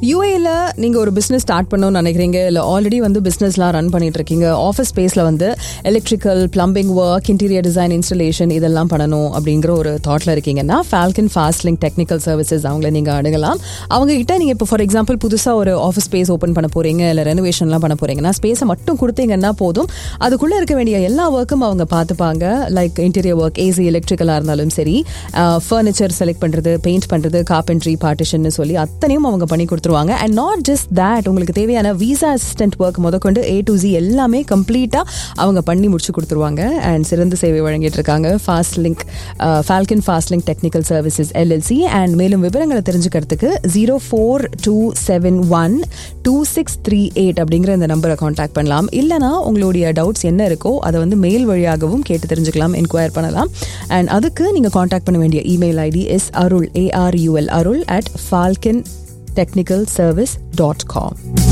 யூஏல நீங்க ஒரு business start பண்ணணும்னு நினைக்கிறீங்க இல்ல ஆல்ரெடி வந்து பிசினஸ்லாம் ரன் பண்ணிட்டு இருக்கீங்க ஆஃபீஸ் ஸ்பேஸ்ல வந்து electrical plumbing work interior design installation இதெல்லாம் பண்ணணும் அப்படிங்கிற ஒரு தாட்ல இருக்கீங்கன்னா Falcon fast link technical services அவங்கள நீங்க அணுகலாம் அவங்க கிட்ட நீங்க இப்போ ஃபார் எக்ஸாம்பிள் புதுசா ஒரு ஆஃபீஸ் ஸ்பேஸ் ஓப்பன் பண்ண போறீங்க இல்ல ரெனோவேஷன்லாம் பண்ண போறீங்கன்னா ஸ்பேஸை மட்டும் கொடுத்தீங்கன்னா போதும் அதுக்குள்ள இருக்க வேண்டிய எல்லா ஒர்க்கும் அவங்க பார்த்துப்பாங்க லைக் இன்டீரியர் ஒர்க் ஏசி எலக்ட்ரிக்கலா இருந்தாலும் சரி ஃபர்னிச்சர் செலக்ட் பண்றது பெயிண்ட் பண்றது கார்பென்ட்ரி பார்ட்டிஷன் சொல்லி அத்தனையும் அவங்க பண்ணி கொடுத்துருவாங்க அண்ட் நாட் ஜஸ்ட் தேட் உங்களுக்கு தேவையான விசா அசிஸ்டன்ட் ஒர்க் முதற்கொண்டு ஏ டு ஜி எல்லாமே கம்ப்ளீட்டா அவங்க பண்ணி முடிச்சு கொடுத்துருவாங்க அண்ட் சிறந்த சேவை வழங்கிட்டு இருக்காங்க fast link Falcon fast link technical services LLC and மேலும் விவரங்களை தெரிஞ்சுக்கிறதுக்கு zero four two seven one two six three eight அப்படிங்கிற இந்த நம்பரை காண்டாக்ட் பண்ணலாம் இல்லைனா உங்களுடைய டவுட்ஸ் என்ன இருக்கோ அதை வந்து மெயில் வழியாகவும் கேட்டு தெரிஞ்சுக்கலாம் என்கொயர் பண்ணலாம் அண்ட் அதுக்கு நீங்கள் காண்டாக்ட் பண்ண வேண்டிய email ID S Arul A R U L Arul at Falcon technical service dot com